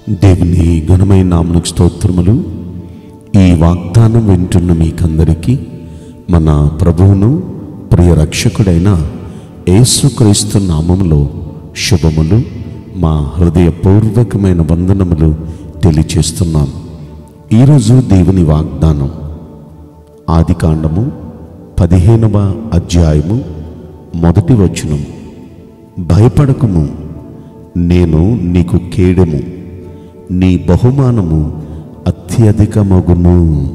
దేవుని ఘనమైన నామనకు స్తోత్రములు ఈ వాగ్దానం వింటున్న మీకందరికీ మన ప్రభువును ప్రియ రక్షకుడైన యేసుక్రీస్తు నామములో శుభములు మా హృదయపూర్వకమైన వందనములు తెలియచేస్తున్నాం ఈరోజు దేవుని వాగ్దానం ఆదికాండము పదిహేనవ అధ్యాయము మొదటి వచనం భయపడకము నేను నీకు కేడెము నీ బహుమానము అత్యధికమగును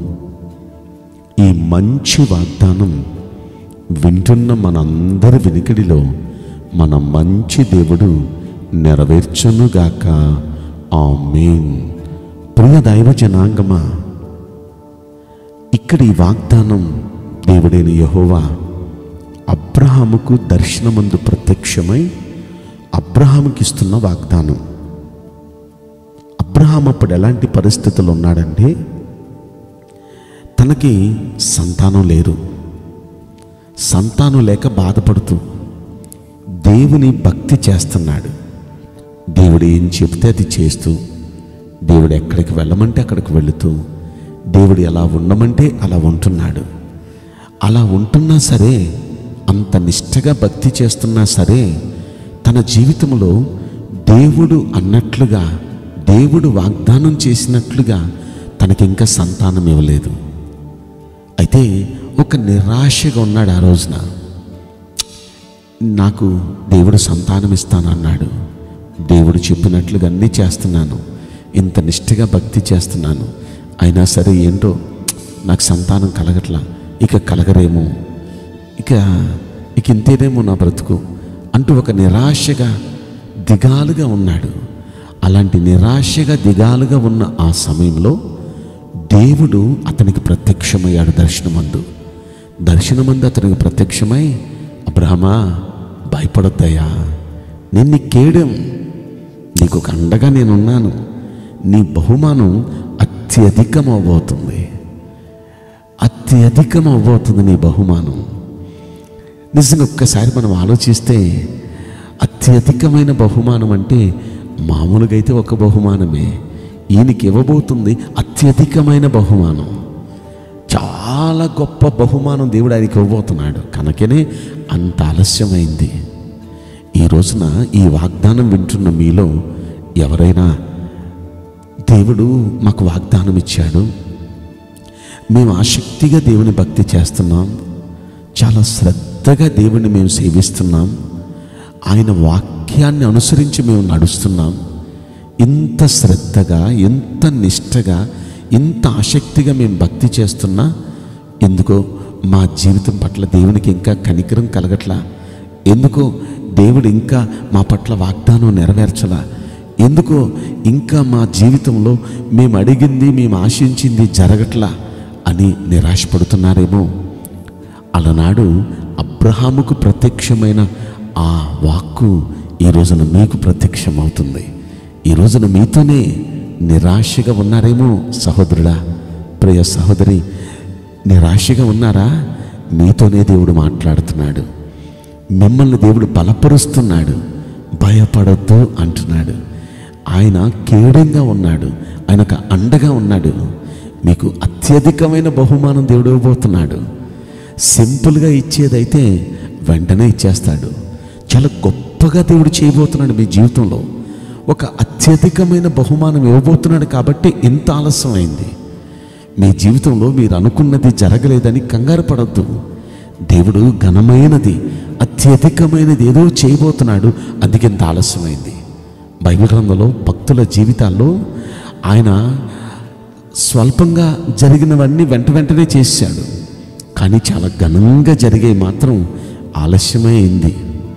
ఈ మంచి వాగ్దానం వింటున్న మనందరి వినికిడిలో మన మంచి దేవుడు నెరవేర్చునుగాక ఆమేన్ ప్రియ దైవ జనాంగమా ఇక్కడ ఈ వాగ్దానం దేవుడైన యహోవా అబ్రహాముకు దర్శనమందు ప్రత్యక్షమై అబ్రహాముకి ఇస్తున్న వాగ్దానం అబ్రహాం అప్పుడు ఎలాంటి పరిస్థితులు ఉన్నాడంటే తనకి సంతానం లేరు సంతానం లేక బాధపడుతూ దేవుని భక్తి చేస్తున్నాడు దేవుడు ఏం చెప్తే అది చేస్తూ దేవుడు ఎక్కడికి వెళ్ళమంటే అక్కడికి వెళుతూ దేవుడు ఎలా ఉండమంటే అలా ఉంటున్నాడు అలా ఉంటున్నా సరే అంత నిష్టగా భక్తి చేస్తున్నా సరే తన జీవితంలో దేవుడు అన్నట్లుగా దేవుడు వాగ్దానం చేసినట్లుగా తనకి ఇంకా సంతానం ఇవ్వలేదు అయితే ఒక నిరాశగా ఉన్నాడు ఆ రోజున నాకు దేవుడు సంతానం ఇస్తానన్నాడు దేవుడు చెప్పినట్లుగా అన్నీ చేస్తున్నాను ఇంత నిష్ఠగా భక్తి చేస్తున్నాను అయినా సరే ఏంటో నాకు సంతానం కలగట్లా ఇక కలగరేమో ఇక ఇక ఇంతేనేమో నా బ్రతుకు అంటూ ఒక నిరాశగా దిగాలుగా ఉన్నాడు అలాంటి నిరాశగా దిగాలుగా ఉన్న ఆ సమయంలో దేవుడు అతనికి ప్రత్యక్షమయ్యాడు దర్శనమందు దర్శనమందు అతనికి ప్రత్యక్షమై అబ్రహమా భయపడొద్దయ్యా నేను నీ కేడం నీకు ఒక అండగా నేనున్నాను నీ బహుమానం అత్యధికం అవబోతుంది అత్యధికం అవబోతుంది నీ బహుమానం నిజంగా ఒక్కసారి మనం ఆలోచిస్తే అత్యధికమైన బహుమానం అంటే మామూలుగా అయితే ఒక బహుమానమే ఈయనకి ఇవ్వబోతుంది అత్యధికమైన బహుమానం చాలా గొప్ప బహుమానం దేవుడు ఆయనకి ఇవ్వబోతున్నాడు కనుకనే అంత ఆలస్యమైంది ఈ రోజున ఈ వాగ్దానం వింటున్న మీలో ఎవరైనా దేవుడు మాకు వాగ్దానం ఇచ్చాడు మేము ఆసక్తిగా దేవుని భక్తి చేస్తున్నాం చాలా శ్రద్ధగా దేవుని మేము సేవిస్తున్నాం ఆయన వాక్యాన్ని అనుసరించి మేము నడుస్తున్నాం ఇంత శ్రద్ధగా ఎంత నిష్టగా ఇంత ఆసక్తిగా మేము భక్తి చేస్తున్నా ఎందుకో మా జీవితం పట్ల దేవునికి ఇంకా కనికరం కలగట్లా ఎందుకో దేవుడు ఇంకా మా పట్ల వాగ్దానం నెరవేర్చలా ఎందుకో ఇంకా మా జీవితంలో మేము అడిగింది మేము ఆశించింది జరగట్లా అని నిరాశపడుతున్నారేమో అలనాడు అబ్రహాముకు ప్రత్యక్షమైన ఆ వాక్కు ఈ రోజున మీకు ప్రత్యక్షమవుతుంది ఈ రోజున మీతోనే నిరాశగా ఉన్నారేమో సహోదరుడా ప్రియ సహోదరి నిరాశగా ఉన్నారా మీతోనే దేవుడు మాట్లాడుతున్నాడు మిమ్మల్ని దేవుడు బలపరుస్తున్నాడు భయపడద్దు అంటున్నాడు ఆయన కేడంగా ఉన్నాడు ఆయనకు అండగా ఉన్నాడు మీకు అత్యధికమైన బహుమానం దేవుడు ఇవ్వబోతున్నాడు సింపుల్గా ఇచ్చేదైతే వెంటనే ఇచ్చేస్తాడు చాలా గొప్పగా దేవుడు చేయబోతున్నాడు మీ జీవితంలో ఒక అత్యధికమైన బహుమానం ఇవ్వబోతున్నాడు కాబట్టి ఇంత ఆలస్యమైంది మీ జీవితంలో మీరు అనుకున్నది జరగలేదని కంగారు పడద్దు దేవుడు ఘనమైనది అత్యధికమైనది ఏదో చేయబోతున్నాడు అందుకే ఇంత ఆలస్యమైంది బైబిల్ గ్రంథంలో భక్తుల జీవితాల్లో ఆయన స్వల్పంగా జరిగినవన్నీ వెంట వెంటనే చేశాడు కానీ చాలా ఘనంగా జరిగే మాత్రం ఆలస్యమే అయింది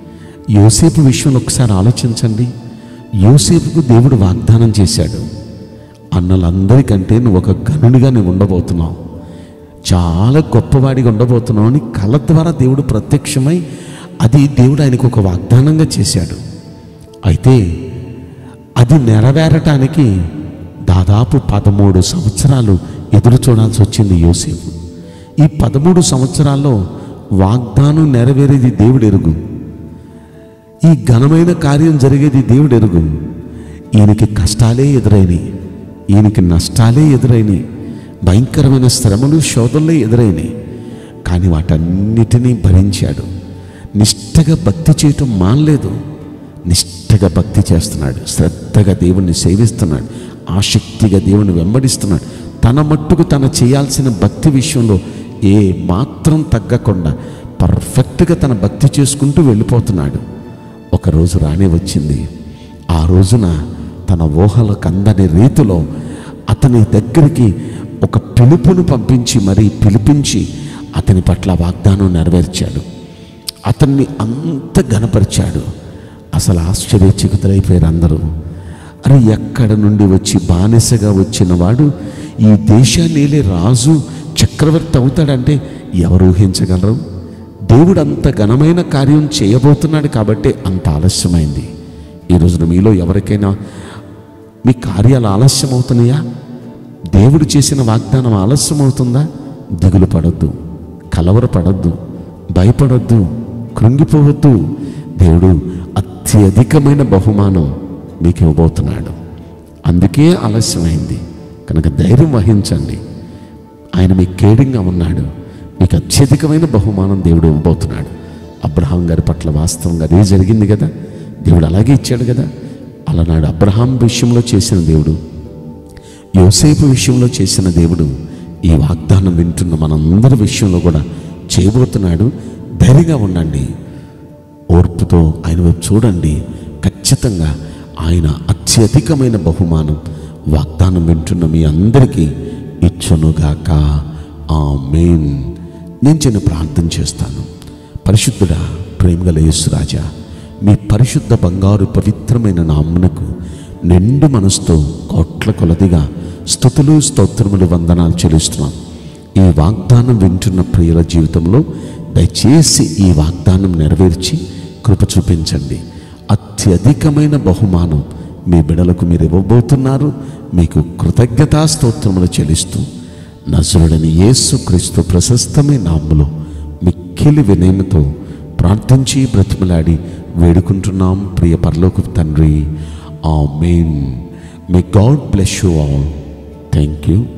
యోసేపు విషయంలో ఒకసారి ఆలోచించండి యోసేపుకు దేవుడు వాగ్దానం చేశాడు అన్నలందరికంటే నువ్వు ఒక గనుడిగా నువ్వు ఉండబోతున్నావు చాలా గొప్పవాడిగా ఉండబోతున్నావు అని కళ ద్వారా దేవుడు ప్రత్యక్షమై అది దేవుడు ఆయనకు ఒక వాగ్దానంగా చేశాడు అయితే అది నెరవేరటానికి దాదాపు పదమూడు సంవత్సరాలు ఎదురు చూడాల్సి వచ్చింది యోసేపు ఈ పదమూడు సంవత్సరాల్లో వాగ్దానం నెరవేరేది దేవుడు ఎరుగు ఈ ఘనమైన కార్యం జరిగేది దేవుడు ఎరుగు ఈయనకి కష్టాలే ఎదురైనాయి ఈయనకి నష్టాలే ఎదురైనాయి భయంకరమైన శ్రమలు శోధనలే ఎదురైనాయి కానీ వాటన్నిటినీ భరించాడు నిష్టగా భక్తి చేయటం మానలేదు నిష్టగా భక్తి చేస్తున్నాడు శ్రద్ధగా దేవుణ్ణి సేవిస్తున్నాడు ఆసక్తిగా దేవుని వెంబడిస్తున్నాడు తన మట్టుకు తన చేయాల్సిన భక్తి విషయంలో ఏ మాత్రం తగ్గకుండా పర్ఫెక్ట్గా తన భక్తి చేసుకుంటూ వెళ్ళిపోతున్నాడు ఒకరోజు రానే వచ్చింది ఆ రోజున తన ఊహలకు అందని రీతిలో అతని దగ్గరికి ఒక పిలుపును పంపించి మరీ పిలిపించి అతని పట్ల వాగ్దానం నెరవేర్చాడు అతన్ని అంత గనపరిచాడు అసలు ఆశ్చర్యచకితులైపోయారు అందరూ అరే ఎక్కడ నుండి వచ్చి బానిసగా వచ్చిన వాడు ఈ దేశాన్ని రాజు చక్రవర్తి అవుతాడంటే ఎవరు ఊహించగలరు దేవుడు అంత ఘనమైన కార్యం చేయబోతున్నాడు కాబట్టి అంత ఆలస్యమైంది ఈ రోజున మీలో ఎవరికైనా మీ కార్యాలు ఆలస్యం అవుతున్నాయా దేవుడు చేసిన వాగ్దానం ఆలస్యం అవుతుందా దిగులు పడొద్దు కలవరపడొద్దు భయపడొద్దు కృంగిపోవద్దు దేవుడు అత్యధికమైన బహుమానం మీకు ఇవ్వబోతున్నాడు అందుకే ఆలస్యమైంది కనుక ధైర్యం వహించండి ఆయన మీకు కేడింగా ఉన్నాడు మీకు అత్యధికమైన బహుమానం దేవుడు ఇవ్వబోతున్నాడు అబ్రహాం గారి పట్ల వాస్తవంగా అదే జరిగింది కదా దేవుడు అలాగే ఇచ్చాడు కదా అలనాడు అబ్రహాం విషయంలో చేసిన దేవుడు యోసేపు విషయంలో చేసిన దేవుడు ఈ వాగ్దానం వింటున్న మనందరి విషయంలో కూడా చేయబోతున్నాడు ధైర్యంగా ఉండండి ఓర్పుతో ఆయన వైపు చూడండి ఖచ్చితంగా ఆయన అత్యధికమైన బహుమానం వాగ్దానం వింటున్న మీ అందరికీ ఇచ్చునుగాక ఆ మెయిన్ నేను చిన్న ప్రార్థన చేస్తాను పరిశుద్ధుడా ప్రేమగల యేసురాజా మీ పరిశుద్ధ బంగారు పవిత్రమైన నామ్మునకు నిండు మనసుతో కోట్ల కొలదిగా స్థుతులు స్తోత్రములు వందనాలు చెల్లిస్తున్నాం ఈ వాగ్దానం వింటున్న ప్రియుల జీవితంలో దయచేసి ఈ వాగ్దానం నెరవేర్చి కృప చూపించండి అత్యధికమైన బహుమానం మీ బిడలకు మీరు ఇవ్వబోతున్నారు మీకు కృతజ్ఞతా స్తోత్రములు చెల్లిస్తూ నజరుడని యేసు క్రీస్తు ప్రశస్తమైన నామ్ములో మిక్కిలి వినయముతో ప్రార్థించి బ్రతిమలాడి వేడుకుంటున్నాం ప్రియ పరలోకు తండ్రి amen may God bless you all thank you